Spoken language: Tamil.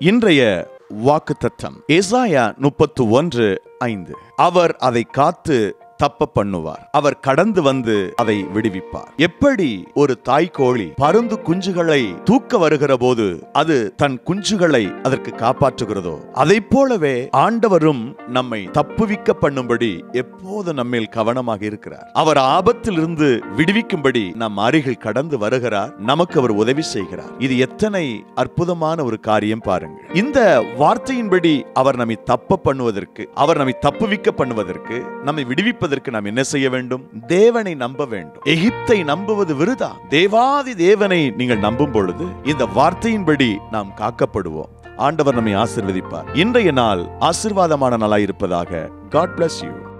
இன்றைய வாக்குத்தத்தம் ஏசாயா முப்பத்து ஒன்று ஐந்து அவர் அதை காத்து தப்ப பண்ணுவார் அவர் கடந்து வந்து அதை விடுவிப்பார் எப்படி ஒரு தாய் கோழி பருந்து குஞ்சுகளை தூக்க வருகிற போது அது தன் குஞ்சுகளை அதற்கு காப்பாற்றுகிறதோ அதை போலவே ஆண்டவரும் நம்மை தப்புவிக்க பண்ணும்படி எப்போது நம்மேல் கவனமாக இருக்கிறார் அவர் ஆபத்திலிருந்து விடுவிக்கும்படி நம் அருகில் கடந்து வருகிறார் நமக்கு அவர் உதவி செய்கிறார் இது எத்தனை அற்புதமான ஒரு காரியம் பாருங்கள் இந்த வார்த்தையின்படி அவர் நம்மை தப்ப பண்ணுவதற்கு அவர் நம்மை தப்புவிக்க பண்ணுவதற்கு நம்மை விடுவிப்பதற்கு நாம் என்ன செய்ய வேண்டும் தேவனை நம்ப வேண்டும் எகிப்தை நம்புவது விருதா தேவாதி தேவனை நீங்கள் நம்பும் பொழுது இந்த வார்த்தையின்படி நாம் காக்கப்படுவோம் ஆண்டவர் நம்மை ஆசிர்வதிப்பார் இன்றைய நாள் ஆசிர்வாதமான நாளாய் இருப்பதாக காட் bless யூ